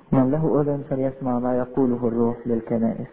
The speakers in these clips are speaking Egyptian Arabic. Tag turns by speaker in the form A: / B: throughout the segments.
A: من له أذن فليسمع ما يقوله الروح للكنائس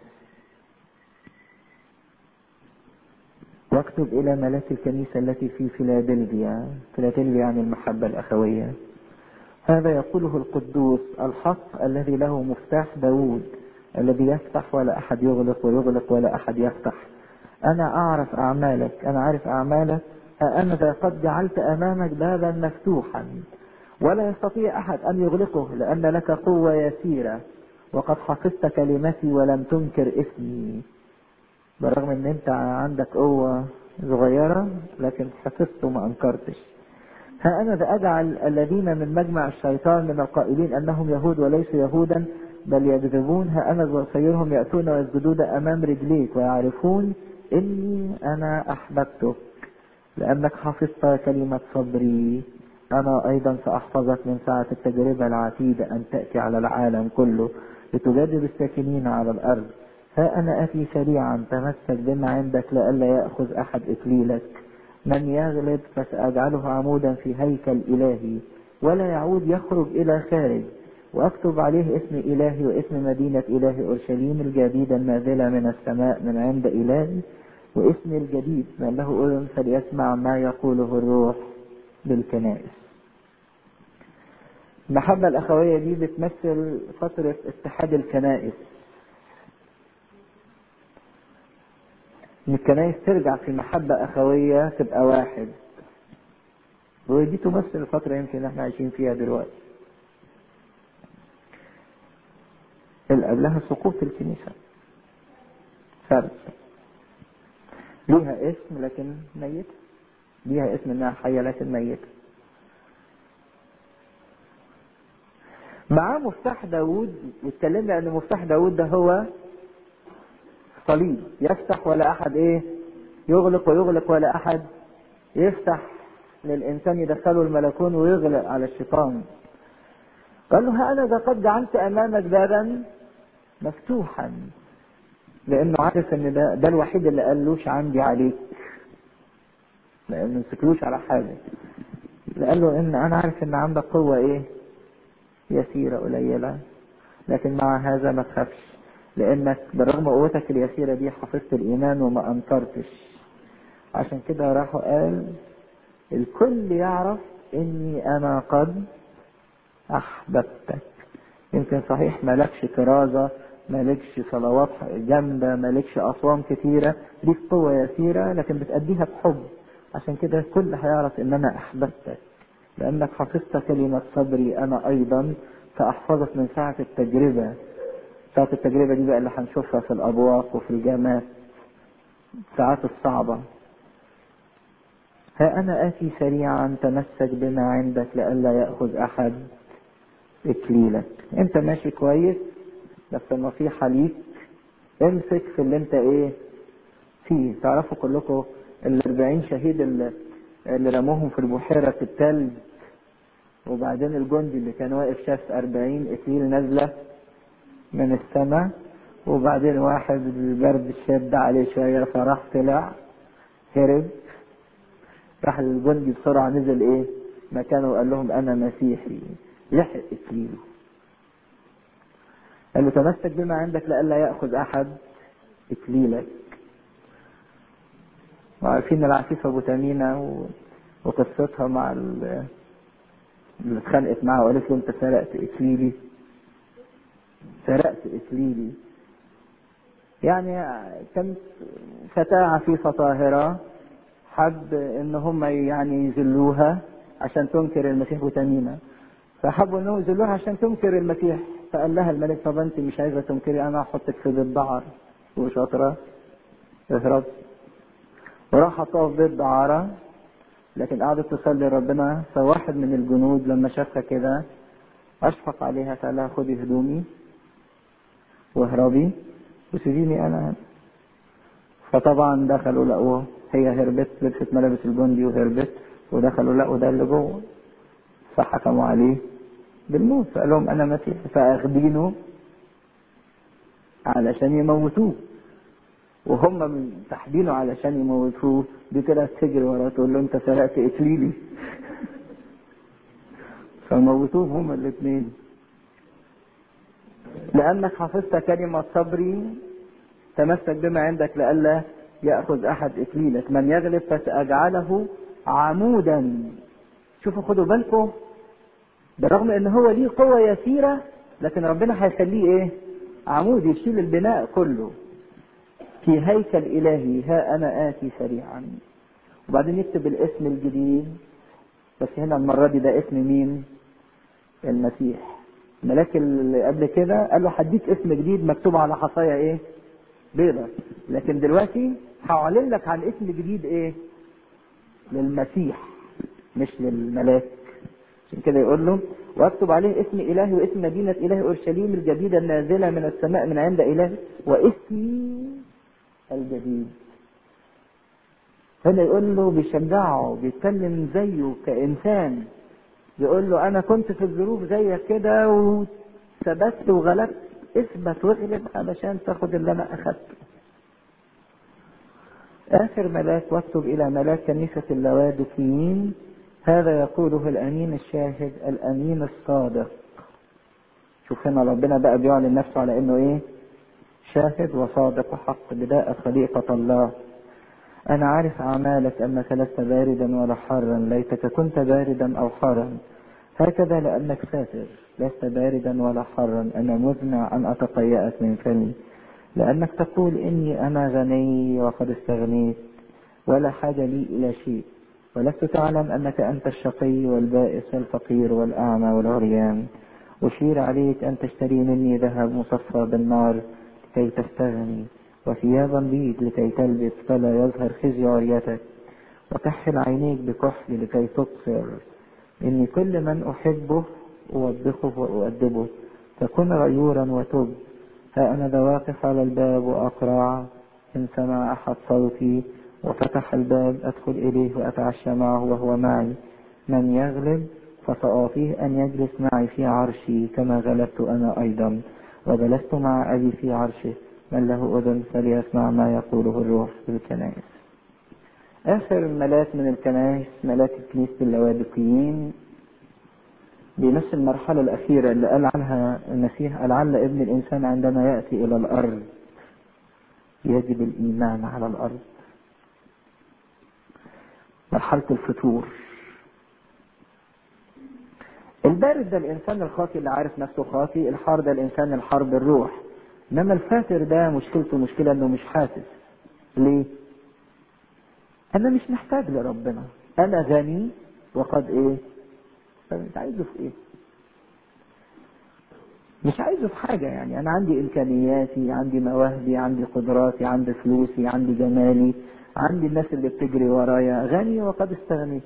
A: واكتب إلى ملاك الكنيسة التي في فيلادلفيا فيلادلفيا عن المحبة الأخوية هذا يقوله القدوس الحق الذي له مفتاح داود الذي يفتح ولا أحد يغلق ويغلق ولا أحد يفتح أنا أعرف أعمالك أنا عارف أعمالك أنا ذا قد جعلت أمامك بابا مفتوحا ولا يستطيع أحد أن يغلقه لأن لك قوة يسيرة وقد حفظت كلمتي ولم تنكر اسمي بالرغم ان انت عندك قوة صغيرة لكن حفظت وما انكرتش ها انا ذا اجعل الذين من مجمع الشيطان من القائلين انهم يهود وليسوا يهودا بل يكذبون ها انا بصيرهم يأتون ويسجدون امام رجليك ويعرفون اني انا احببتك لانك حفظت كلمة صبري انا ايضا ساحفظك من ساعة التجربة العتيدة ان تأتي على العالم كله لتجرب الساكنين على الارض ها أنا أتي سريعا تمسك بما عندك لئلا يأخذ أحد إكليلك من يغلب فسأجعله عمودا في هيكل إلهي ولا يعود يخرج إلى خارج وأكتب عليه اسم إلهي واسم مدينة إله أورشليم الجديدة النازلة من السماء من عند إلهي واسم الجديد من له أذن فليسمع ما يقوله الروح بالكنائس المحبة الأخوية دي بتمثل فترة اتحاد الكنائس ان الكنائس ترجع في محبة اخوية تبقى واحد ودي تمثل الفترة يمكن احنا عايشين فيها دلوقتي اللي قبلها سقوط الكنيسة فرد ليها اسم لكن ميتة ليها اسم انها حية لكن ميتة معاه مفتاح داوود واتكلمنا ان مفتاح داوود ده هو صليب يفتح ولا احد ايه يغلق ويغلق ولا احد يفتح للانسان يدخله الملكون ويغلق على الشيطان قال له ها انا ذا قد جعلت امامك بابا مفتوحا لانه عارف ان ده ده الوحيد اللي قالوش عندي عليك لانه مسكلوش على حاجه قال له ان انا عارف ان عندك قوه ايه يسيره قليله لكن مع هذا ما تخافش لانك بالرغم قوتك اليسيرة دي حفظت الايمان وما انكرتش عشان كده راحوا قال الكل يعرف اني انا قد احببتك يمكن صحيح مالكش كرازة مالكش صلوات جامدة مالكش اصوام كتيرة ليك قوة يسيرة لكن بتأديها بحب عشان كده الكل هيعرف ان انا احببتك لانك حفظت كلمة صبري انا ايضا ساحفظك من ساعة التجربة ساعة التجربة دي بقى اللي هنشوفها في الأبواق وفي الجامات الساعات الصعبة ها أنا آتي سريعا تمسك بما عندك لئلا يأخذ أحد إكليلك أنت ماشي كويس بس النصيحة ليك امسك في اللي أنت إيه فيه تعرفوا كلكم الأربعين شهيد اللي, اللي رموهم في البحيرة في التلج وبعدين الجندي اللي كان واقف شاف أربعين إكليل نازلة من السماء وبعدين واحد البرد شد عليه شوية فراح طلع هرب راح الجندي بسرعة نزل ايه مكانه وقال لهم انا مسيحي لحق اكليله قال له تمسك بما عندك لئلا ياخذ احد اكليلك وعارفين العفيفة ابو تمينة وقصتها مع اللي اتخانقت معاه وقالت له انت سرقت اكليلي سرقت إكليلي يعني كانت فتاة عفيفة طاهرة حب ان هم يعني يذلوها عشان تنكر المسيح وتميمة فحبوا انهم يذلوها عشان تنكر المسيح فقال لها الملك طب انت مش عايزه تنكري انا هحطك في بيت دعر وشاطره اهرب وراح حطها في بيت دعارة لكن قعدت تصلي ربنا فواحد من الجنود لما شافها كده اشفق عليها فقال لها خدي هدومي واهربي وسيبيني انا فطبعا دخلوا لقوه هي هربت لبست ملابس الجندي وهربت ودخلوا لقوا ده اللي جوه فحكموا عليه بالموت فقال لهم انا مسيح فاخدينه علشان يموتوه وهم تحدينه علشان يموتوه دي كده تجري وراه تقول له انت سرقت اكليلي فموتوه هما الاثنين لأنك حفظت كلمة صبري تمسك بما عندك لئلا يأخذ أحد إكليلك من يغلب فسأجعله عمودا شوفوا خدوا بالكم بالرغم ان هو ليه قوة يسيرة لكن ربنا هيخليه ايه عمود يشيل البناء كله في هيكل الهي ها انا اتي سريعا وبعدين يكتب الاسم الجديد بس هنا المرة دي ده اسم مين المسيح الملاك اللي قبل كده قال له هديك اسم جديد مكتوب على حصايا ايه بيضة لكن دلوقتي هعلن لك عن اسم جديد ايه للمسيح مش للملاك عشان كده يقول له واكتب عليه اسم الهي واسم مدينة اله اورشليم الجديدة النازلة من السماء من عند اله واسمي الجديد هنا يقول له بيشجعه بيتكلم زيه كإنسان بيقول له أنا كنت في الظروف زيك كده وثبت وغلبت اثبت واغلب علشان تاخد اللي أنا أخدته. آخر ملاك واكتب إلى ملاك كنيسة اللوادكيين هذا يقوله الأمين الشاهد الأمين الصادق. شوف هنا ربنا بقى بيعلن نفسه على إنه إيه؟ شاهد وصادق وحق بداء خليقة الله. أنا عارف أعمالك أنك لست باردا ولا حارا ليتك كنت باردا أو حارا هكذا لأنك ساتر لست باردا ولا حارا أنا مزمع أن أتقيأك من فمي لأنك تقول إني أنا غني وقد استغنيت ولا حاجة لي إلى شيء ولست تعلم أنك أنت الشقي والبائس والفقير والأعمى والعريان أشير عليك أن تشتري مني ذهب مصفى بالنار كي تستغني وثيابا بيض لكي تلبس فلا يظهر خزي عريتك وكحل عينيك بكحل لكي تبصر إني كل من أحبه أوبخه وأؤدبه فكن غيورا وتب ها أنا ذا واقف على الباب وأقرع إن سمع أحد صوتي وفتح الباب أدخل إليه وأتعشى معه وهو معي من يغلب فسأعطيه أن يجلس معي في عرشي كما غلبت أنا أيضا وجلست مع أبي في عرشه من له أذن فليسمع ما يقوله الروح في الكنائس آخر ملاك من الكنائس ملاك كنيسة اللوادقيين بنفس المرحلة الأخيرة اللي قال عنها المسيح لعل ابن الإنسان عندما يأتي إلى الأرض يجد الإيمان على الأرض مرحلة الفتور البارد ده الإنسان الخاطي اللي عارف نفسه خاطي الحار ده الإنسان الحار بالروح انما الفاتر ده مشكلته مشكلة انه مش حاسس ليه انا مش محتاج لربنا انا غني وقد ايه طب انت عايزه في ايه مش عايزه في حاجة يعني انا عندي امكانياتي عندي مواهبي عندي قدراتي عندي فلوسي عندي جمالي عندي الناس اللي بتجري ورايا غني وقد استغنيت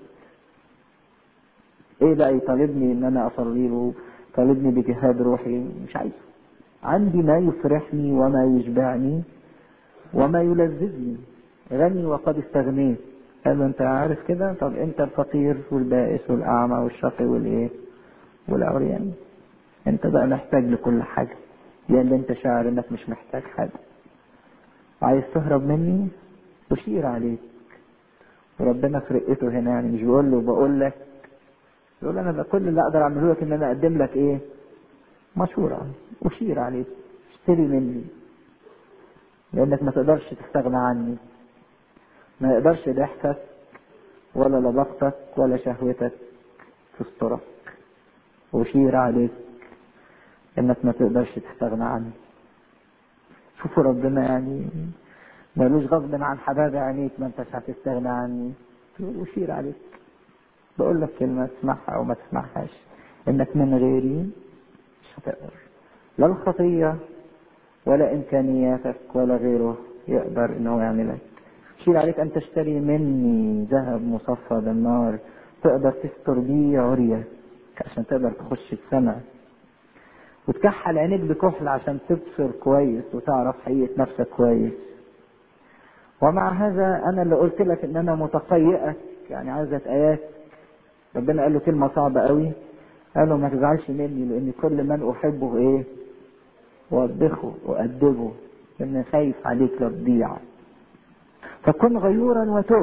A: ايه بقى يطالبني ان انا اصلي له طالبني بجهاد روحي مش عايزه عندي ما يفرحني وما يشبعني وما يلذذني غني وقد استغنيت قال له انت عارف كده طب انت الفقير والبائس والاعمى والشقي والايه والعريان انت بقى محتاج لكل حاجه لان انت شاعر انك مش محتاج حاجه عايز تهرب مني اشير عليك وربنا في رقته هنا يعني مش بيقول له بقول لك يقول انا ده كل اللي اقدر اعمله لك ان انا اقدم لك ايه مشورة أشير عليك اشتري مني لأنك ما تقدرش تستغنى عني ما يقدرش ضحكك ولا لبقتك ولا شهوتك تسترك أشير عليك إنك ما تقدرش تستغنى عني شوفوا ربنا يعني مالوش غصب عن حباب عينيك ما انتش هتستغنى عني أشير عليك بقول لك كلمة تسمعها أو ما تسمعهاش إنك من غيري هتقدر لا الخطية ولا إمكانياتك ولا غيره يقدر إنه يعملك شيل عليك أن تشتري مني ذهب مصفى بالنار تقدر تستر بيه عريك عشان تقدر تخش السماء وتكحل عينيك بكحل عشان تبصر كويس وتعرف حقيقة نفسك كويس ومع هذا أنا اللي قلت لك إن أنا متقيئك يعني عايزة آيات ربنا قال له كلمة صعبة قوي قال له ما تزعلش مني لان كل من احبه ايه وبخه وادبه لان خايف عليك لا تضيع فكن غيورا وتب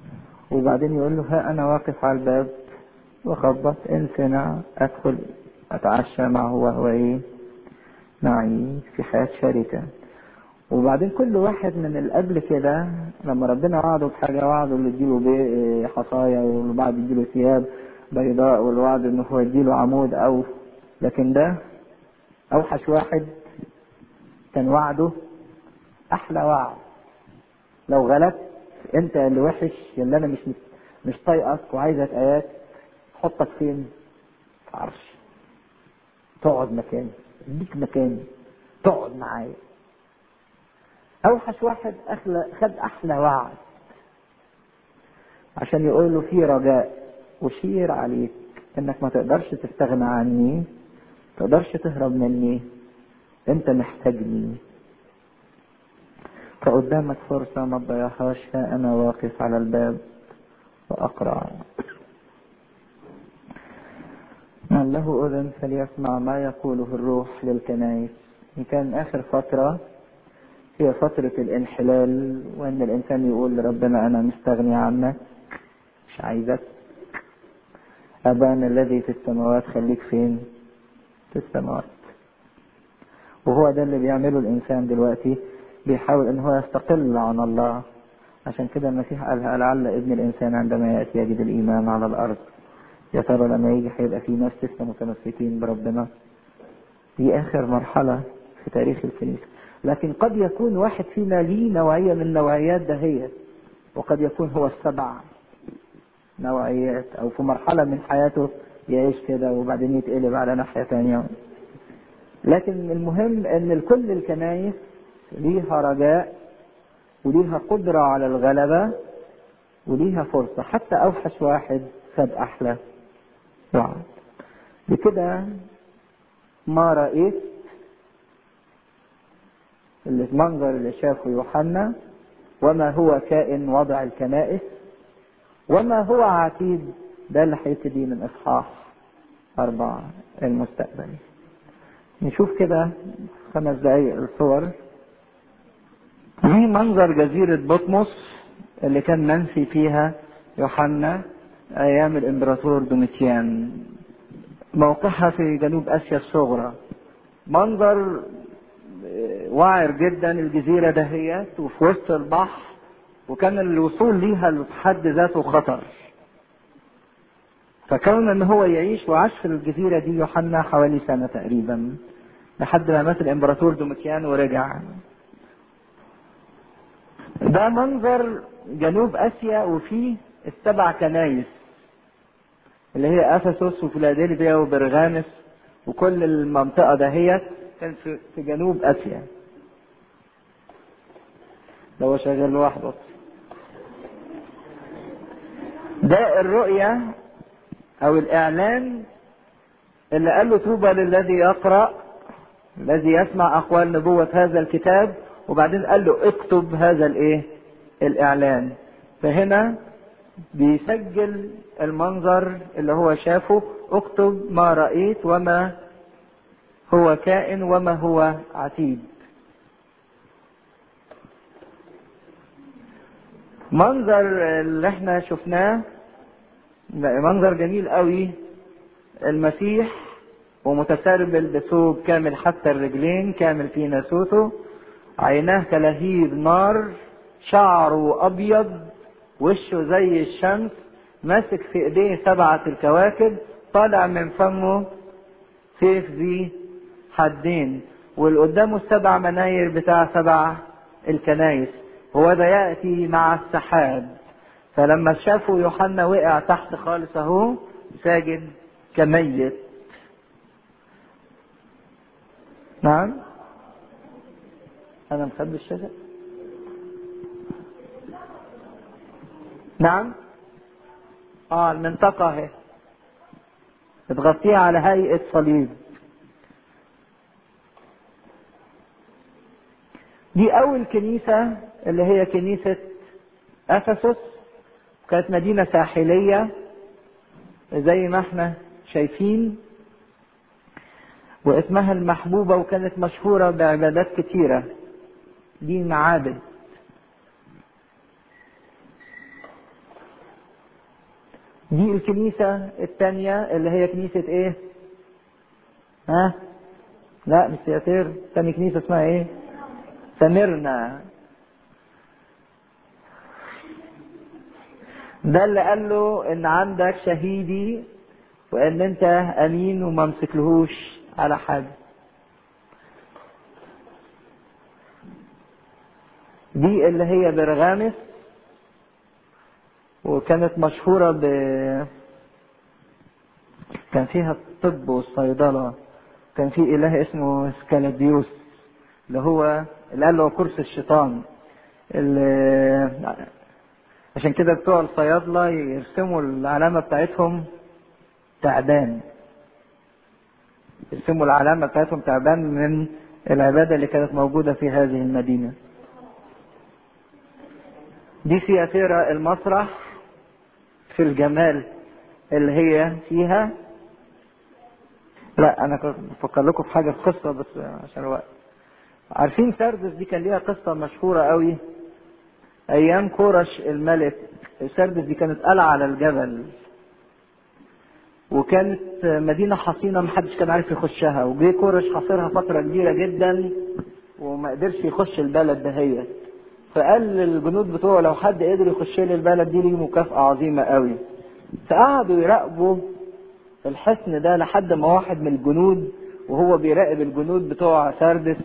A: وبعدين يقول له ها انا واقف على الباب وخبط ان سمع ادخل أتعشى معه وهو إيه معي في حياة شركة وبعدين كل واحد من اللي قبل كده لما ربنا وعده بحاجة وعده اللي يديله بي- حصايا والبعض يديله ثياب بيضاء والوعد انه هو يديله عمود او لكن ده اوحش واحد كان وعده احلى وعد لو غلبت انت اللي وحش اللي انا مش مش طايقك وعايزك ايات حطك فين في عرش تقعد مكاني اديك مكاني تقعد معايا اوحش واحد أخلى خد احلى وعد عشان يقول له في رجاء وشير عليك انك ما تقدرش تستغنى عني تقدرش تهرب مني انت محتاجني فقدامك فرصة ما تضيعهاش ها انا واقف على الباب واقرع من له اذن فليسمع ما يقوله الروح للكنائس إن كان اخر فترة هي فترة الانحلال وان الانسان يقول لربنا انا مستغني عنك مش عايزك ابانا الذي في السماوات خليك فين في السماوات وهو ده اللي بيعمله الانسان دلوقتي بيحاول ان هو يستقل عن الله عشان كده المسيح قالها لعل ابن الانسان عندما ياتي يجد الايمان على الارض يا ترى لما يجي هيبقى في ناس لسه متمسكين بربنا دي اخر مرحله في تاريخ الكنيسه لكن قد يكون واحد فينا ليه نوعيه من نوعيات دهية وقد يكون هو السبع نوعيات او في مرحله من حياته يعيش كده وبعدين يتقلب على ناحيه ثانيه لكن المهم ان كل الكنايس ليها رجاء وليها قدرة على الغلبة وليها فرصة حتى أوحش واحد خد أحلى وعد بكده ما رأيت المنظر اللي شافه يوحنا وما هو كائن وضع الكنائس وما هو عتيد ده اللي هيبتدي من إصحاح أربعة المستقبلي نشوف كده خمس دقايق الصور دي منظر جزيرة بطمس اللي كان منسي فيها يوحنا أيام الإمبراطور دوميتيان موقعها في جنوب آسيا الصغرى منظر وعر جدا الجزيرة دهيت وفي وسط البحر وكان الوصول ليها في حد ذاته خطر فكون ان هو يعيش وعاش في الجزيرة دي يوحنا حوالي سنة تقريبا لحد ما مات الامبراطور دوميتيان ورجع ده منظر جنوب اسيا وفيه السبع كنايس اللي هي افسس وفيلادلفيا وبرغامس وكل المنطقه دهيت كانت في جنوب اسيا ده هو شغال لوحده ده الرؤية او الاعلان اللي قال له طوبى للذي يقرأ الذي يسمع اقوال نبوة هذا الكتاب وبعدين قال له اكتب هذا الايه الاعلان فهنا بيسجل المنظر اللي هو شافه اكتب ما رأيت وما هو كائن وما هو عتيد منظر اللي احنا شفناه منظر جميل قوي المسيح ومتسربل بثوب كامل حتى الرجلين كامل في ناسوته عيناه كلهيب نار شعره ابيض وشه زي الشمس ماسك في ايديه سبعة الكواكب طالع من فمه سيف ذي حدين واللي قدامه السبع مناير بتاع سبع الكنايس هو ده يأتي مع السحاب فلما شافوا يوحنا وقع تحت خالص اهو ساجد كميت نعم انا مخبي الشجر نعم اه المنطقة اهي بتغطيها على هيئة صليب دي أول كنيسة اللي هي كنيسة أفسس كانت مدينة ساحلية زي ما احنا شايفين واسمها المحبوبة وكانت مشهورة بعبادات كتيرة دي معابد دي الكنيسة الثانية اللي هي كنيسة ايه؟ ها لا مش سياتير ثاني كنيسة اسمها ايه سمرنا ده اللي قال له ان عندك شهيدي وان انت امين وما مسكلهوش على حاجه دي اللي هي برغامس وكانت مشهورة ب كان فيها الطب والصيدلة كان في إله اسمه سكالاديوس اللي هو اللي قال له كرسي الشيطان اللي عشان كده بتوع الصيادلة يرسموا العلامة بتاعتهم تعبان يرسموا العلامة بتاعتهم تعبان من العبادة اللي كانت موجودة في هذه المدينة دي سياتيرا المسرح في الجمال اللي هي فيها لا انا كنت بفكر لكم في حاجه في قصه بس عشان الوقت عارفين سردس دي كان ليها قصه مشهوره قوي ايام كورش الملك سردس دي كانت قلعه على الجبل وكانت مدينه حصينه محدش كان عارف يخشها وجه كورش حاصرها فتره كبيره جدا وما قدرش يخش البلد دهيت فقال للجنود بتوعه لو حد قدر يخش لي البلد دي ليه مكافأة عظيمة قوي فقعدوا يراقبوا الحصن ده لحد ما واحد من الجنود وهو بيراقب الجنود بتوع سردس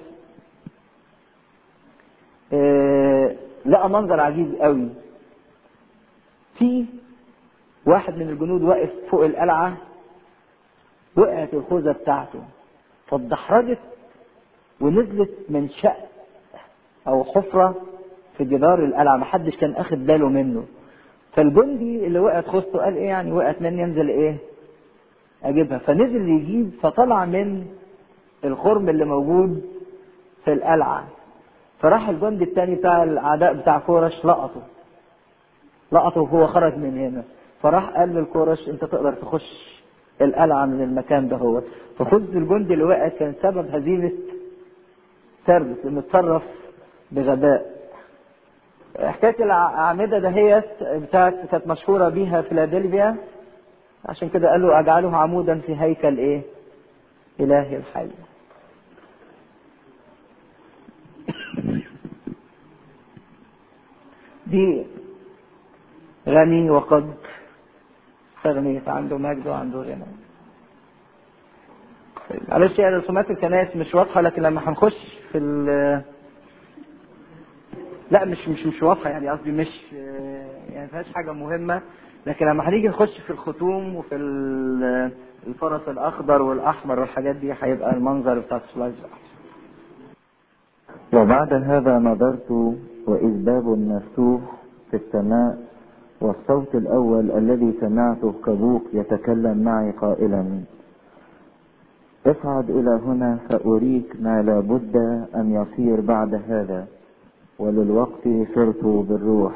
A: اه لقى منظر عجيب قوي في واحد من الجنود واقف فوق القلعة وقعت الخوذة بتاعته فاتدحرجت ونزلت من شق او حفرة في جدار القلعة محدش كان اخد باله منه فالجندي اللي وقعت خوذته قال ايه يعني وقعت مني ينزل ايه اجيبها فنزل يجيب فطلع من الخرم اللي موجود في القلعة فراح الجندي التاني بتاع الاعداء بتاع كورش لقطه لقطه وهو خرج من هنا فراح قال للكورش انت تقدر تخش القلعة من المكان ده هو فخذ الجندي اللي وقع كان سبب هزيمة سردس انه اتصرف بغباء حكاية الأعمدة دهيت بتاعت كانت مشهورة بيها فيلادلفيا عشان كده قالوا أجعله عمودا في هيكل إيه؟ إلهي الحي. دي غني وقد استغنيت عنده مجد وعنده غنى. معلش يعني رسومات الكنائس مش واضحة لكن لما هنخش في ال لا مش مش مش واضحه يعني قصدي مش يعني ما فيهاش حاجه مهمه لكن لما هنيجي نخش في الختوم وفي الفرس الاخضر والاحمر والحاجات دي هيبقى المنظر بتاع السلايدز
B: وبعد هذا نظرت وإذ باب مفتوح في السماء والصوت الأول الذي سمعته كبوق يتكلم معي قائلا اصعد إلى هنا فأريك ما لا بد أن يصير بعد هذا وللوقت صرت بالروح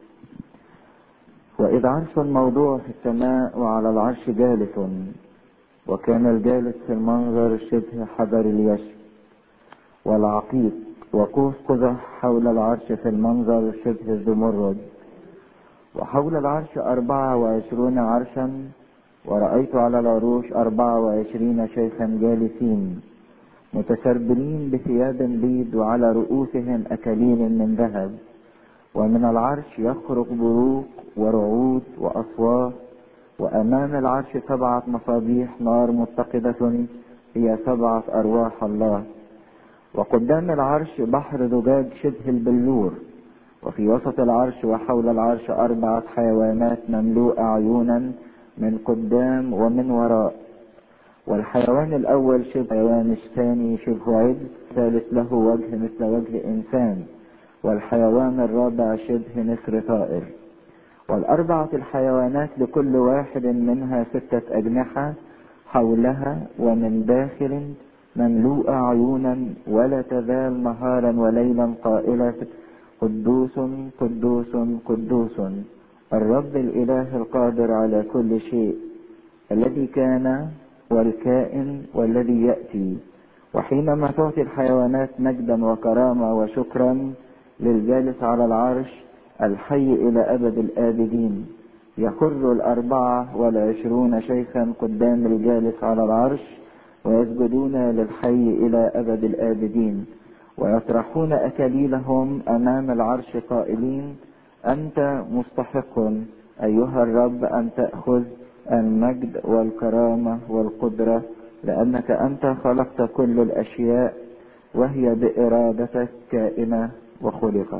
B: وإذ عرش موضوع في السماء وعلى العرش جالس وكان الجالس في المنظر شبه حجر اليشب والعقيق وقوس قزح حول العرش في المنظر شبه الزمرد وحول العرش أربعة وعشرون عرشا ورأيت على العروش أربعة وعشرين شيخا جالسين متسربلين بثياب بيض وعلى رؤوسهم أكاليل من ذهب ومن العرش يخرج بروق ورعود وأصوات وأمام العرش سبعة مصابيح نار متقدة هي سبعة أرواح الله وقدام العرش بحر زجاج شبه البلور وفي وسط العرش وحول العرش أربعة حيوانات مملوءة عيونا من قدام ومن وراء والحيوان الأول شبه حيوان الثاني شبه عجل الثالث له وجه مثل وجه إنسان والحيوان الرابع شبه نسر طائر والأربعة الحيوانات لكل واحد منها ستة أجنحة حولها ومن داخل مملوءة عيونا ولا تزال نهارا وليلا قائلة قدوس قدوس قدوس الرب الإله القادر على كل شيء الذي كان والكائن والذي يأتي وحينما تعطي الحيوانات مجدا وكرامة وشكرا للجالس على العرش الحي إلى أبد الآبدين يخر الأربعة والعشرون شيخا قدام الجالس على العرش ويسجدون للحي إلى أبد الآبدين ويطرحون أكاليلهم أمام العرش قائلين أنت مستحق أيها الرب أن تأخذ المجد والكرامة والقدرة لأنك أنت خلقت كل الأشياء وهي بإرادتك كائنة وخلقت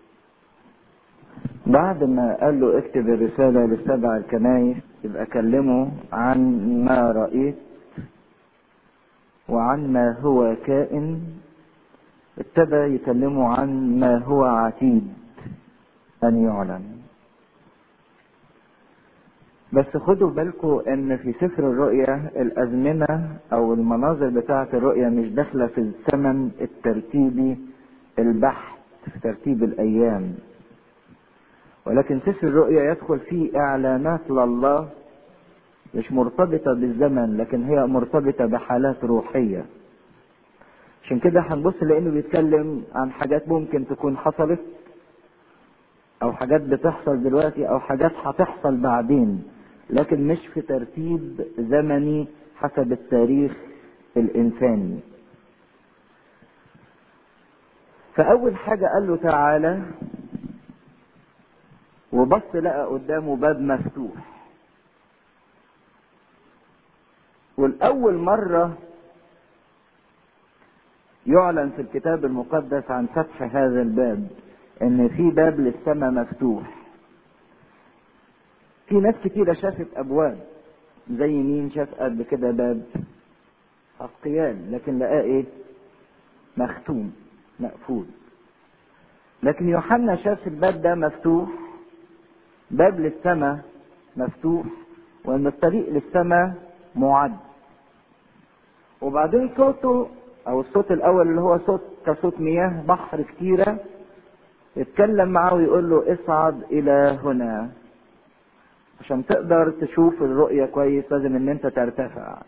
B: بعد ما قال له اكتب الرسالة للسبع الكنايس يبقى كلمه عن ما رأيت وعن ما هو كائن ابتدى يكلمه عن ما هو عتيد أن يعلن بس خدوا بالكم ان في سفر الرؤيا الازمنة او المناظر بتاعة الرؤيا مش داخلة في الثمن الترتيبي البحث في ترتيب الايام ولكن سفر الرؤيا يدخل فيه اعلانات لله مش مرتبطة بالزمن لكن هي مرتبطة بحالات روحية عشان كده هنبص لانه بيتكلم عن حاجات ممكن تكون حصلت او حاجات بتحصل دلوقتي او حاجات هتحصل بعدين لكن مش في ترتيب زمني حسب التاريخ الانساني فاول حاجة قال له تعالى وبص لقى قدامه باب مفتوح والاول مرة يعلن في الكتاب المقدس عن فتح هذا الباب ان في باب للسماء مفتوح في ناس كتيرة شافت ابواب زي مين شاف قبل كده باب حقيان لكن لقاه ايه مختوم مقفول لكن يوحنا شاف الباب ده مفتوح باب للسماء مفتوح وان الطريق للسماء معد وبعدين صوته او الصوت الاول اللي هو صوت كصوت مياه بحر كتيره يتكلم معاه ويقول له اصعد الى هنا عشان تقدر تشوف الرؤية كويس لازم ان انت ترتفع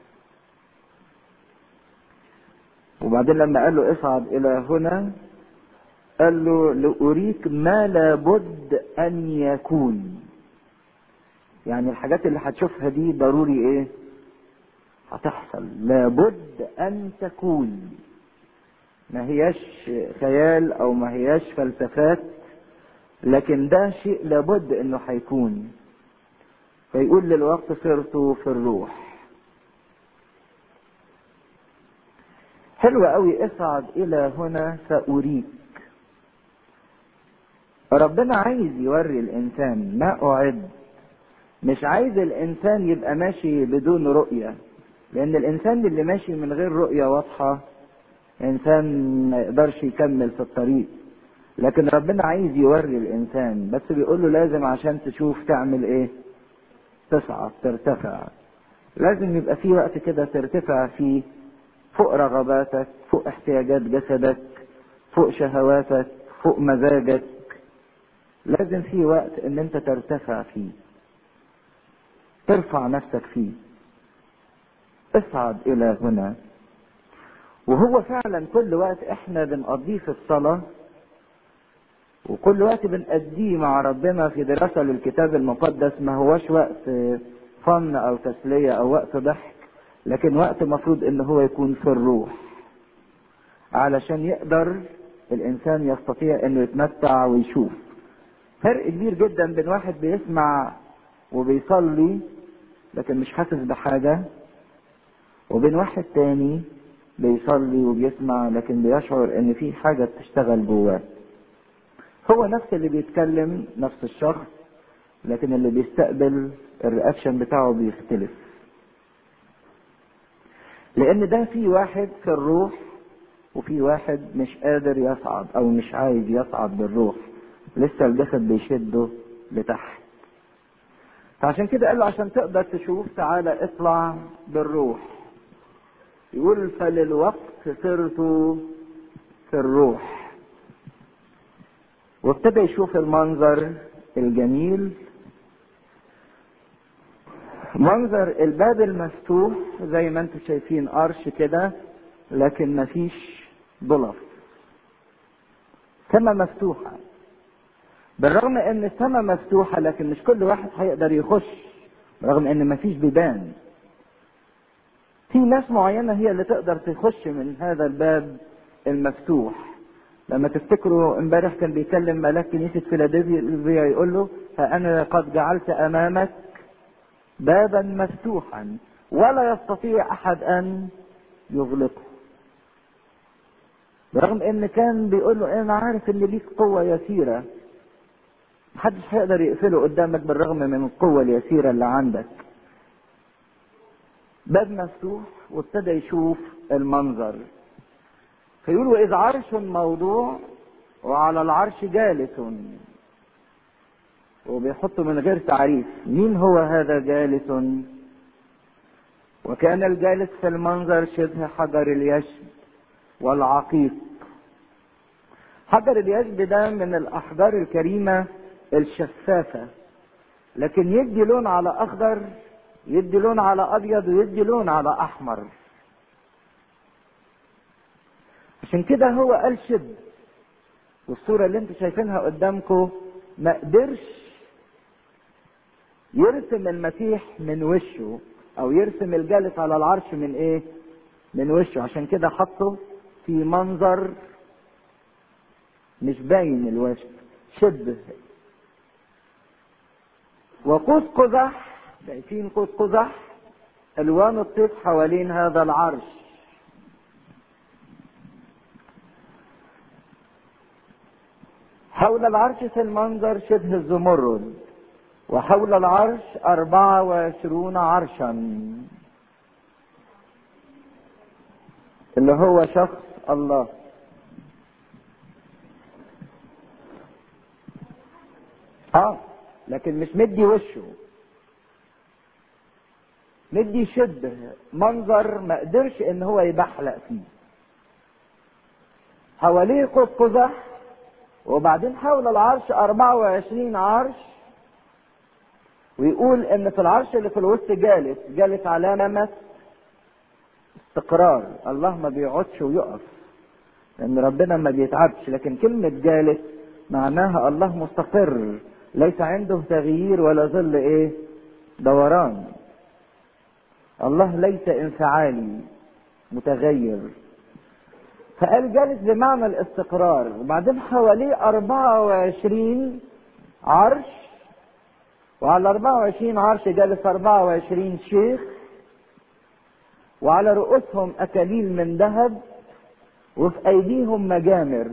B: وبعدين لما قال له اصعد الى هنا قال له لأريك ما لابد ان يكون يعني الحاجات اللي هتشوفها دي ضروري ايه هتحصل لابد ان تكون ما هياش خيال او ما هياش فلسفات لكن ده شيء لابد انه هيكون فيقول للوقت صرت في الروح حلو قوي اصعد الى هنا ساريك ربنا عايز يوري الانسان ما اعد مش عايز الانسان يبقى ماشي بدون رؤية لان الانسان اللي ماشي من غير رؤية واضحة انسان ما يقدرش يكمل في الطريق لكن ربنا عايز يوري الانسان بس بيقول له لازم عشان تشوف تعمل ايه تصعد ترتفع لازم يبقى في وقت كده ترتفع فيه فوق رغباتك فوق احتياجات جسدك فوق شهواتك فوق مزاجك لازم في وقت ان انت ترتفع فيه ترفع نفسك فيه اصعد الى هنا وهو فعلا كل وقت احنا بنقضيه في الصلاة وكل وقت بنقضيه مع ربنا في دراسة للكتاب المقدس ما هوش وقت فن او تسلية او وقت ضحك لكن وقت مفروض ان هو يكون في الروح علشان يقدر الانسان يستطيع انه يتمتع ويشوف فرق كبير جدا بين واحد بيسمع وبيصلي لكن مش حاسس بحاجة وبين واحد تاني بيصلي وبيسمع لكن بيشعر ان في حاجة بتشتغل جواه هو نفس اللي بيتكلم نفس الشخص لكن اللي بيستقبل الرياكشن بتاعه بيختلف لان ده في واحد في الروح وفي واحد مش قادر يصعد او مش عايز يصعد بالروح لسه الجسد بيشده لتحت فعشان كده قال له عشان تقدر تشوف تعالى اطلع بالروح يقول فللوقت صرت في الروح وابتدى يشوف المنظر الجميل منظر الباب المفتوح زي ما انتم شايفين قرش كده لكن مفيش ضلف سما مفتوحة بالرغم ان السما مفتوحة لكن مش كل واحد هيقدر يخش رغم ان مفيش بيبان
A: في ناس معينة هي اللي تقدر تخش من هذا الباب المفتوح لما تفتكروا امبارح كان بيكلم ملاك كنيسة فيلادلفيا يقول له ها أنا قد جعلت أمامك بابا مفتوحا ولا يستطيع أحد أن يغلقه برغم ان كان بيقول له انا عارف ان ليك قوة يسيرة محدش هيقدر يقفله قدامك بالرغم من القوة اليسيرة اللي عندك باب مفتوح وابتدى يشوف المنظر فيقول واذ عرش موضوع وعلى العرش جالس وبيحطه من غير تعريف مين هو هذا جالس وكان الجالس في المنظر شبه حجر اليشب والعقيق حجر اليشب ده من الاحجار الكريمه الشفافه لكن يدي لون على اخضر يدي لون على ابيض ويدي لون على احمر عشان كده هو قال شب والصوره اللي انتوا شايفينها قدامكم ما قدرش يرسم المسيح من وشه او يرسم الجالس على العرش من ايه من وشه عشان كده حطه في منظر مش باين الوجه شبه وقوس قزح شايفين قوس قزح الوان الطيف حوالين هذا العرش حول العرش في المنظر شبه الزمرد وحول العرش أربعة وعشرون عرشا اللي هو شخص الله اه لكن مش مدي وشه مدي شبه منظر ما قدرش ان هو يبحلق فيه حواليه قوس قزح وبعدين حول العرش 24 عرش ويقول ان في العرش اللي في الوسط جالس جالس علامة استقرار الله ما بيقعدش ويقف لان ربنا ما بيتعبش لكن كلمة جالس معناها الله مستقر ليس عنده تغيير ولا ظل ايه دوران الله ليس انفعالي متغير فقال جالس بمعنى الاستقرار وبعدين حواليه 24 عرش وعلى 24 عرش جالس 24 شيخ وعلى رؤوسهم أكاليل من ذهب وفي أيديهم مجامر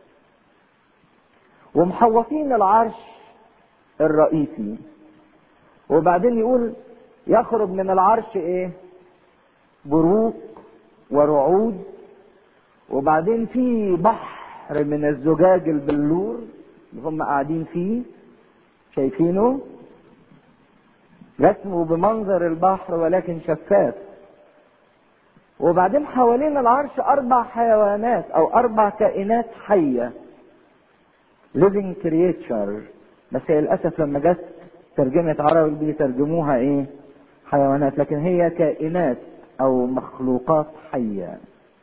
A: ومحوطين العرش الرئيسي وبعدين يقول يخرج من العرش ايه بروق ورعود وبعدين في بحر من الزجاج البلور اللي هم قاعدين فيه شايفينه رسمه بمنظر البحر ولكن شفاف وبعدين حوالين العرش اربع حيوانات او اربع كائنات حيه living creature بس هي للاسف لما جت ترجمه عربي بيترجموها ايه حيوانات لكن هي كائنات او مخلوقات حيه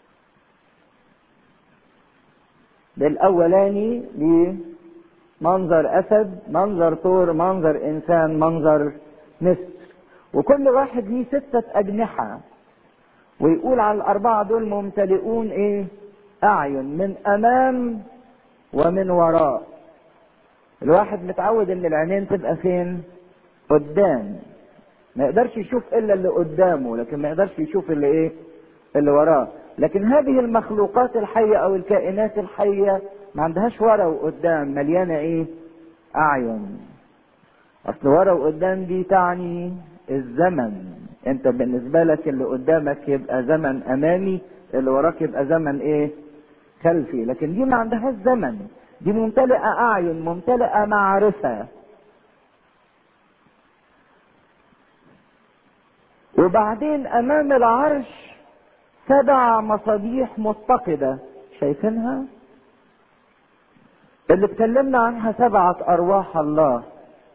A: ده الاولاني منظر اسد منظر طور منظر انسان منظر نسر وكل واحد ليه ستة اجنحة ويقول على الاربعة دول ممتلئون ايه اعين من امام ومن وراء الواحد متعود ان العينين تبقى فين قدام ما يقدرش يشوف الا اللي قدامه لكن ما يقدرش يشوف اللي ايه اللي وراه لكن هذه المخلوقات الحية او الكائنات الحية ما عندهاش ورا وقدام مليانة ايه اعين اصل ورا وقدام دي تعني الزمن انت بالنسبة لك اللي قدامك يبقى زمن امامي اللي وراك يبقى زمن ايه خلفي لكن دي ما عندهاش زمن دي ممتلئة اعين ممتلئة معرفة وبعدين امام العرش سبع مصابيح متقدة شايفينها اللي اتكلمنا عنها سبعة ارواح الله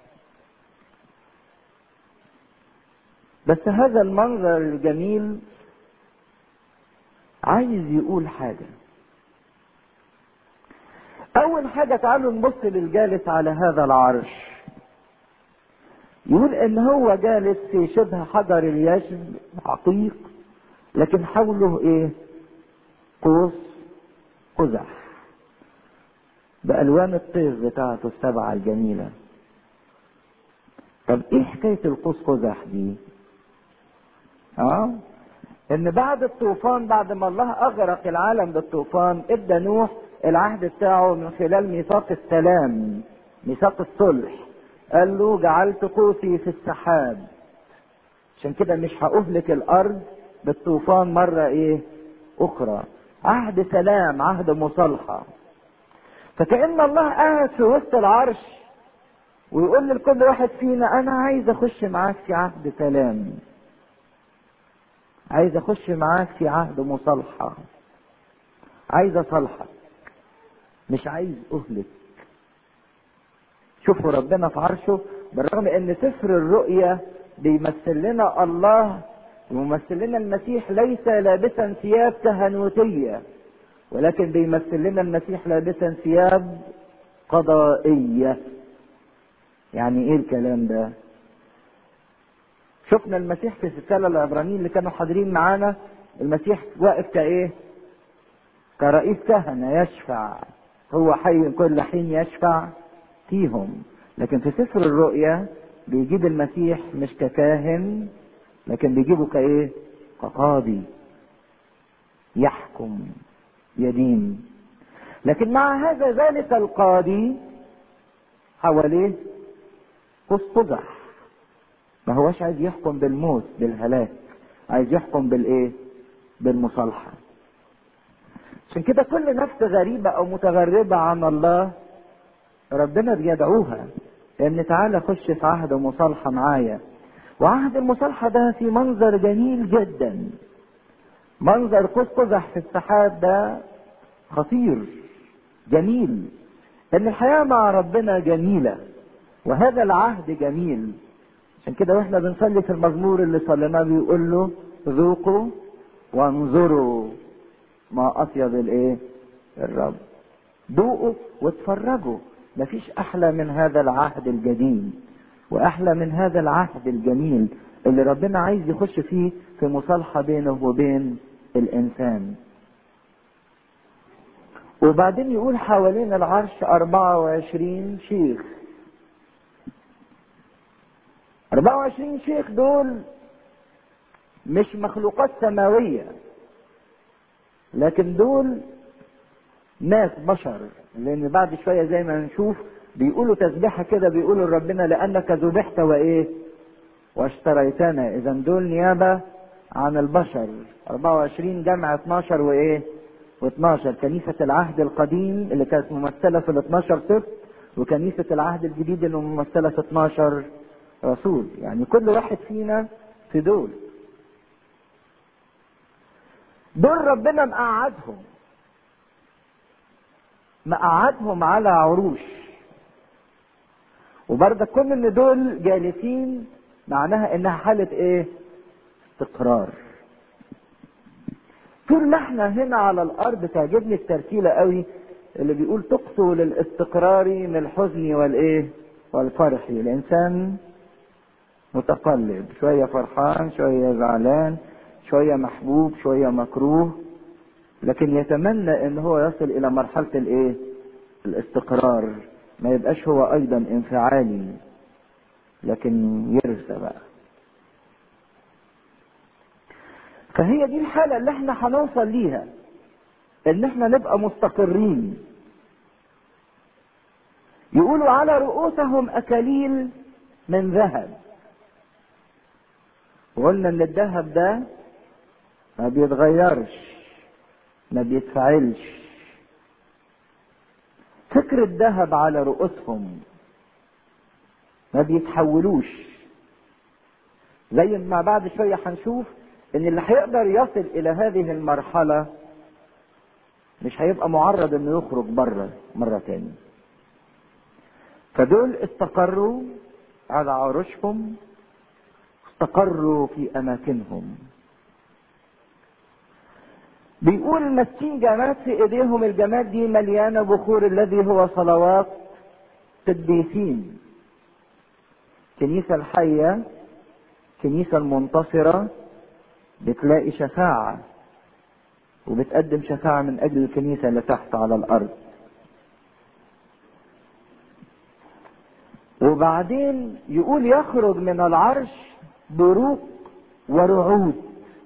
A: بس هذا المنظر الجميل عايز يقول حاجة اول حاجة تعالوا نبص للجالس على هذا العرش يقول ان هو جالس في شبه حجر اليشب عقيق لكن حوله ايه قوس قزح بألوان الطيف بتاعته السبعة الجميلة طب ايه حكاية القوس قزح دي اه ان بعد الطوفان بعد ما الله اغرق العالم بالطوفان ادى نوح العهد بتاعه من خلال ميثاق السلام ميثاق الصلح قال له جعلت قوسي في السحاب عشان كده مش هأهلك الارض بالطوفان مرة ايه اخرى عهد سلام عهد مصالحة فكأن الله قاعد في وسط العرش ويقول لكل واحد فينا انا عايز اخش معاك في عهد سلام عايز اخش معاك في عهد مصالحة عايز اصالحك مش عايز اهلك شوفوا ربنا في عرشه بالرغم ان سفر الرؤيا بيمثل لنا الله وممثل لنا المسيح ليس لابسا ثياب كهنوتية ولكن بيمثل لنا المسيح لابسا ثياب قضائية يعني ايه الكلام ده شفنا المسيح في الرسالة العبرانيين اللي كانوا حاضرين معانا المسيح واقف كايه كرئيس كهنة يشفع هو حي كل حين يشفع فيهم لكن في سفر الرؤيا بيجيب المسيح مش ككاهن لكن بيجيبه كايه كقاضي يحكم يدين لكن مع هذا ذلك القاضي حواليه قوس قزح ما هوش عايز يحكم بالموت بالهلاك عايز يحكم بالايه بالمصالحة عشان كده كل نفس غريبة او متغربة عن الله ربنا بيدعوها ان تعالى خش في عهد مصالحة معايا وعهد المصالحة ده في منظر جميل جدا منظر قوس قزح في السحاب ده خطير جميل ان الحياة مع ربنا جميلة وهذا العهد جميل عشان كده واحنا بنصلي في المزمور اللي صليناه بيقول له ذوقوا وانظروا ما اطيب الايه الرب ذوقوا واتفرجوا مفيش احلى من هذا العهد الجديد واحلى من هذا العهد الجميل اللي ربنا عايز يخش فيه في مصالحة بينه وبين الانسان وبعدين يقول حوالين العرش 24 شيخ 24 شيخ دول مش مخلوقات سماوية لكن دول ناس بشر لان بعد شوية زي ما نشوف بيقولوا تسبيحة كده بيقولوا لربنا لانك ذبحت وايه واشتريتنا اذا دول نيابة عن البشر 24 جمع 12 وايه و12 كنيسة العهد القديم اللي كانت ممثلة في ال 12 سبت وكنيسة العهد الجديد اللي ممثلة في 12 رسول يعني كل واحد فينا في دول دول ربنا مقعدهم مقعدهم على عروش وبرضه كل ان دول جالسين معناها انها حالة ايه استقرار طول ما احنا هنا على الارض تعجبني الترتيلة قوي اللي بيقول تقسو للاستقرار من الحزن والايه والفرح الانسان متقلب شوية فرحان شوية زعلان شوية محبوب شوية مكروه لكن يتمنى ان هو يصل الى مرحلة الايه الاستقرار ما يبقاش هو ايضا انفعالي لكن يرثى بقى فهي دي الحالة اللي احنا هنوصل ليها ان احنا نبقى مستقرين يقولوا على رؤوسهم اكاليل من ذهب وقلنا ان الذهب ده ما بيتغيرش ما بيتفعلش فكر الذهب على رؤوسهم ما بيتحولوش زي ما بعد شوية هنشوف ان اللي هيقدر يصل الى هذه المرحلة مش هيبقى معرض انه يخرج بره مرة تاني فدول استقروا على عروشهم استقروا في اماكنهم بيقول ماسكين جماد في ايديهم الجماد دي مليانه بخور الذي هو صلوات قديسين الكنيسه الحيه الكنيسه المنتصره بتلاقي شفاعة وبتقدم شفاعة من أجل الكنيسة اللي تحت على الأرض وبعدين يقول يخرج من العرش بروق ورعود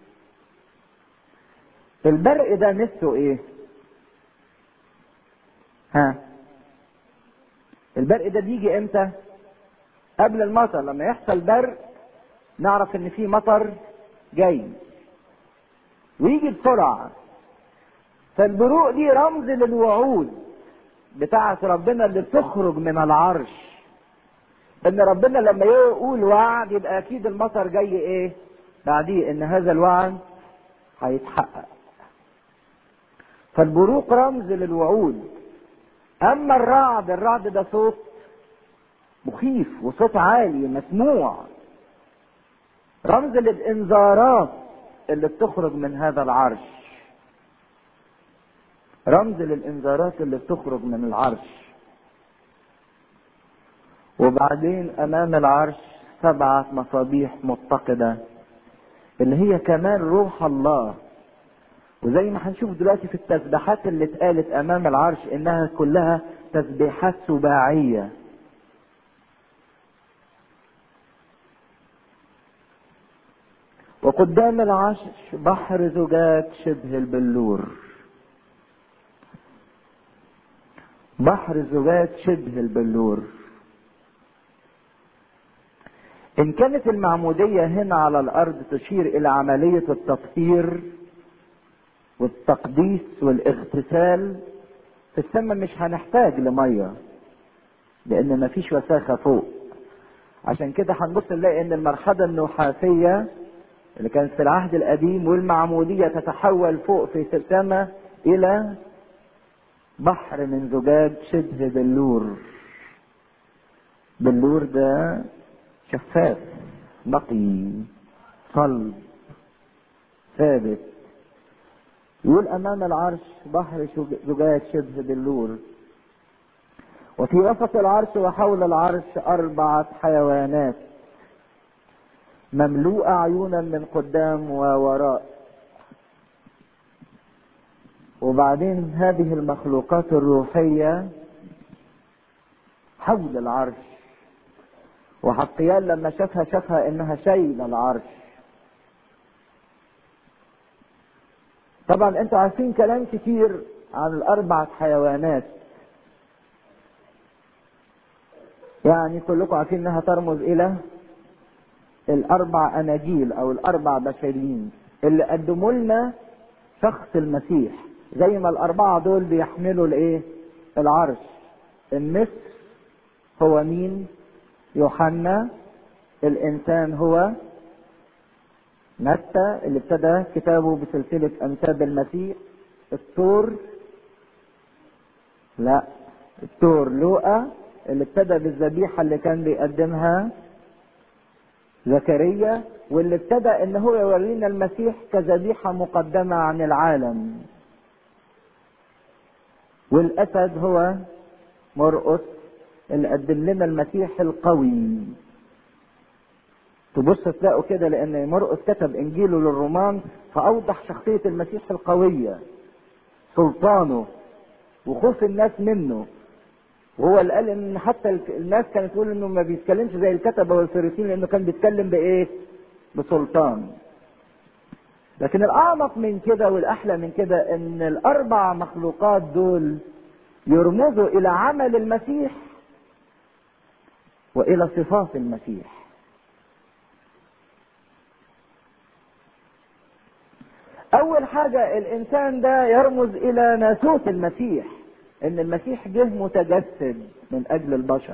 A: البرق ده مثله ايه ها البرق ده بيجي امتى قبل المطر لما يحصل برق نعرف ان في مطر جاي ويجي بسرعة فالبروق دي رمز للوعود بتاعة ربنا اللي بتخرج من العرش ان ربنا لما يقول وعد يبقى اكيد المطر جاي ايه بعديه ان هذا الوعد هيتحقق فالبروق رمز للوعود اما الرعد الرعد ده صوت مخيف وصوت عالي مسموع رمز للانذارات اللي بتخرج من هذا العرش رمز للانذارات اللي بتخرج من العرش وبعدين امام العرش سبعة مصابيح متقدة اللي هي كمان روح الله وزي ما هنشوف دلوقتي في التسبيحات اللي اتقالت امام العرش انها كلها تسبيحات سباعية وقدام العرش بحر زجاج شبه البلور بحر زجاج شبه البلور ان كانت المعمودية هنا على الارض تشير الى عملية التطهير والتقديس والاغتسال في السماء مش هنحتاج لمية لان مفيش وساخة فوق عشان كده هنبص نلاقي ان المرحلة النحاسية اللي كانت في العهد القديم والمعمودية تتحول فوق في السماء الى بحر من زجاج شبه بلور بلور ده شفاف نقي صلب ثابت يقول امام العرش بحر زجاج شبه بلور وفي وسط العرش وحول العرش اربعه حيوانات مملوءه عيونا من قدام ووراء وبعدين هذه المخلوقات الروحيه حول العرش وحقيان لما شافها شافها انها شايله العرش طبعا انتوا عارفين كلام كتير عن الاربعة حيوانات يعني كلكم عارفين انها ترمز الى الاربع اناجيل او الاربع بشريين اللي قدموا لنا شخص المسيح زي ما الاربعة دول بيحملوا الايه العرش النسر هو مين يوحنا الانسان هو متى اللي ابتدى كتابه بسلسلة أنساب المسيح التور لا التور لوقا اللي ابتدى بالذبيحة اللي كان بيقدمها زكريا واللي ابتدى ان هو يورينا المسيح كذبيحة مقدمة عن العالم والاسد هو مرقس اللي قدم لنا المسيح القوي تبص تلاقوا كده لان مرقس كتب انجيله للرومان فاوضح شخصية المسيح القوية سلطانه وخوف الناس منه وهو اللي قال ان حتى الناس كانت تقول انه ما بيتكلمش زي الكتبة والفريسين لانه كان بيتكلم بايه بسلطان لكن الاعمق من كده والاحلى من كده ان الاربع مخلوقات دول يرمزوا الى عمل المسيح والى صفات المسيح اول حاجة الانسان ده يرمز الى ناسوت المسيح ان المسيح جه متجسد من اجل البشر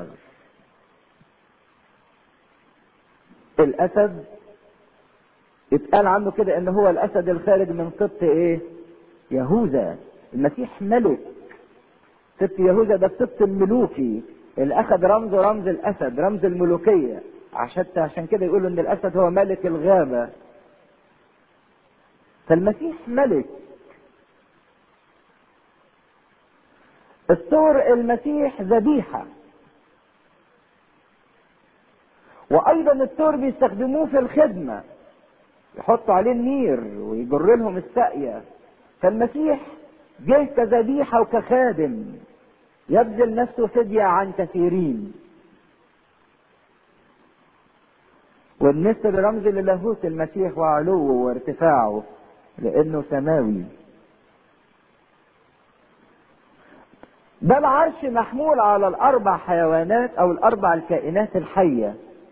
A: الاسد اتقال عنه كده ان هو الاسد الخارج من سبط ايه يهوذا المسيح ملك سبط يهوذا ده السبط الملوكي اللي اخذ رمزه رمز الاسد رمز الملوكية عشان عشان كده يقولوا ان الاسد هو ملك الغابة فالمسيح ملك الثور المسيح ذبيحة وايضا الثور بيستخدموه في الخدمة يحطوا عليه النير ويجر لهم الساقية فالمسيح جه كذبيحة وكخادم يبذل نفسه فدية عن كثيرين والنسر رمز للاهوت المسيح وعلوه وارتفاعه لانه سماوي ده العرش محمول على الاربع حيوانات او الاربع الكائنات الحيه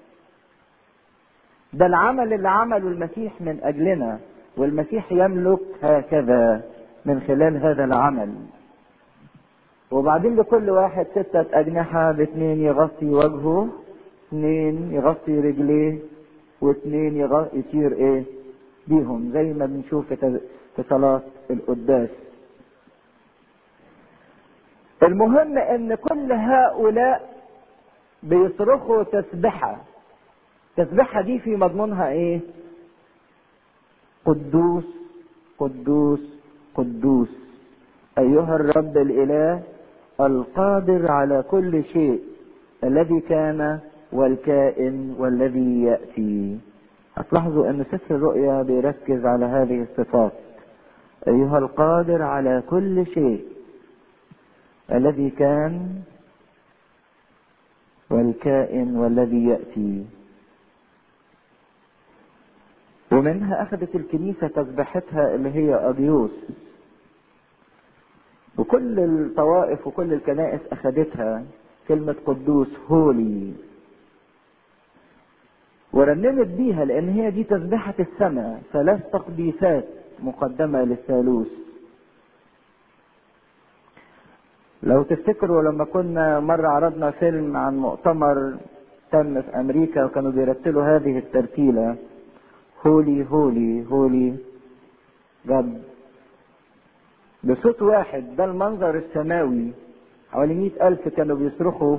A: ده العمل اللي عمله المسيح من اجلنا والمسيح يملك هكذا من خلال هذا العمل وبعدين لكل واحد ستة أجنحة باثنين يغطي وجهه اثنين يغطي رجليه واثنين يطير ايه بيهم زي ما بنشوف في صلاة القداس المهم ان كل هؤلاء بيصرخوا تسبحة التسبحة دي في مضمونها ايه قدوس قدوس قدوس ايها الرب الاله القادر على كل شيء الذي كان والكائن والذي ياتي هتلاحظوا ان سفر الرؤيا بيركز على هذه الصفات ايها القادر على كل شيء الذي كان والكائن والذي ياتي ومنها اخذت الكنيسه تسبحتها اللي هي ابيوس وكل الطوائف وكل الكنائس اخذتها كلمة قدوس هولي ورنمت بيها لان هي دي تسبحة السماء ثلاث تقديسات مقدمة للثالوث لو تفتكروا لما كنا مرة عرضنا فيلم عن مؤتمر تم في امريكا وكانوا بيرتلوا هذه الترتيلة هولي هولي هولي جد بصوت واحد ده المنظر السماوي حوالي مئة ألف كانوا بيصرخوا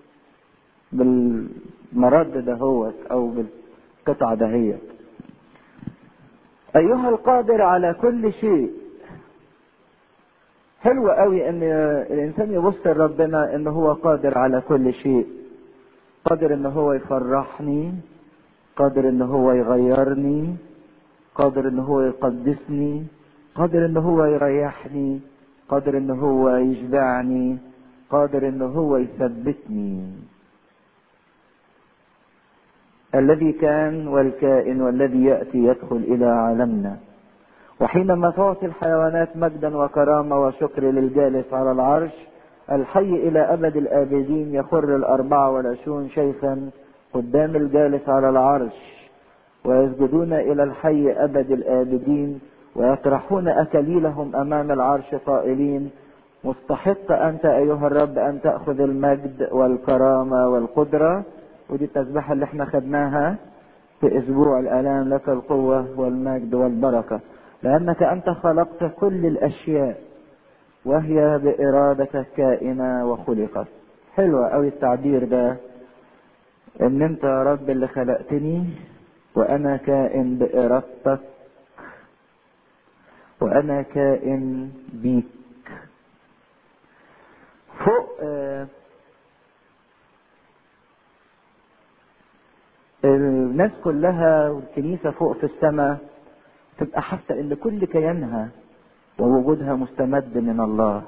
A: بالمرد دهوت أو بالقطعة دهيت أيها القادر على كل شيء حلو قوي ان الانسان يبص لربنا ان هو قادر على كل شيء قادر ان هو يفرحني قادر ان هو يغيرني قادر ان هو يقدسني قادر ان هو يريحني قادر ان هو يشبعني قادر ان هو يثبتني الذي كان والكائن والذي ياتي يدخل الى عالمنا وحينما تعطي الحيوانات مجدا وكرامه وشكر للجالس على العرش الحي الى ابد الابدين يخر الاربعه والعشرون شيخا قدام الجالس على العرش ويسجدون الى الحي ابد الابدين ويطرحون اكاليلهم امام العرش قائلين مستحق انت ايها الرب ان تاخذ المجد والكرامه والقدره ودي التسبيحه اللي احنا خدناها في اسبوع الالام لك القوه والمجد والبركه لانك انت خلقت كل الاشياء وهي بارادتك كائنه وخلقت حلوه قوي التعبير ده ان انت يا رب اللي خلقتني وانا كائن بارادتك وانا كائن بيك فوق آه الناس كلها والكنيسة فوق في السماء تبقى حاسة ان كل كيانها ووجودها مستمد من الله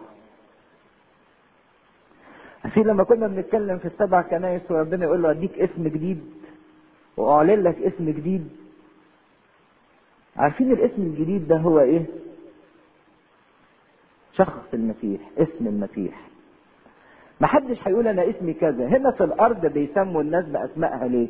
A: في لما كنا بنتكلم في السبع كنايس وربنا يقول له اديك اسم جديد واعلن لك اسم جديد عارفين الاسم الجديد ده هو ايه شخص المسيح اسم المسيح محدش هيقول انا اسمي كذا هنا في الارض بيسموا الناس باسمائها ليه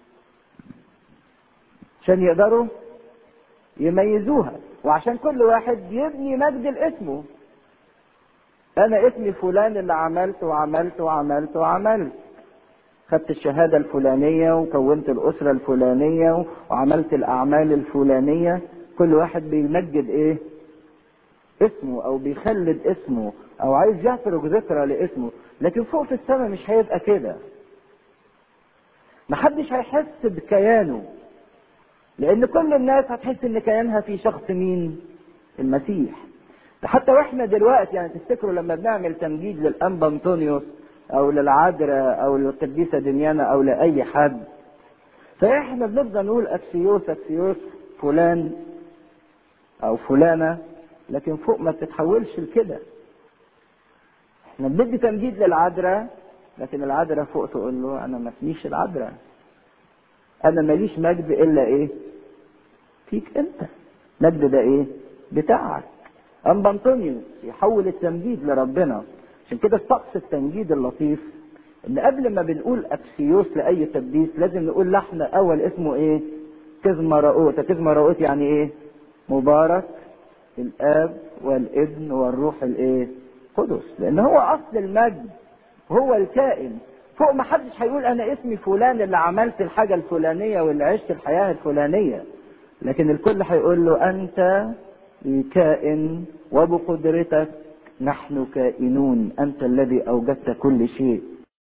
A: عشان يقدروا يميزوها وعشان كل واحد يبني مجد لاسمه انا اسمي فلان اللي عملت وعملت وعملت وعملت خدت الشهادة الفلانية وكونت الأسرة الفلانية وعملت الأعمال الفلانية كل واحد بيمجد إيه؟ اسمه أو بيخلد اسمه أو عايز يترك ذكرى لاسمه لكن فوق في السماء مش هيبقى كده محدش هيحس بكيانه لأن كل الناس هتحس إن كيانها في شخص مين؟ المسيح حتى واحنا دلوقتي يعني تفتكروا لما بنعمل تمجيد للأنبا أنطونيوس او للعذراء او للقديسة دنيانا او لاي حد فاحنا بنفضل نقول اكسيوس اكسيوس فلان او فلانة لكن فوق ما تتحولش لكده احنا بندي تمجيد للعذراء لكن العذراء فوق تقول له انا ما اسميش العذراء انا ماليش مجد الا ايه فيك انت مجد ده ايه بتاعك اما انطونيوس يحول التمجيد لربنا عشان كده طقس التمجيد اللطيف ان قبل ما بنقول ابسيوس لاي تقديس لازم نقول لحن اول اسمه ايه كزما راؤوت كزما راؤوت يعني ايه مبارك الاب والابن والروح الايه قدس لان هو اصل المجد هو الكائن فوق ما حدش هيقول انا اسمي فلان اللي عملت الحاجة الفلانية واللي عشت الحياة الفلانية لكن الكل هيقول له انت الكائن وبقدرتك نحن كائنون انت الذي اوجدت كل شيء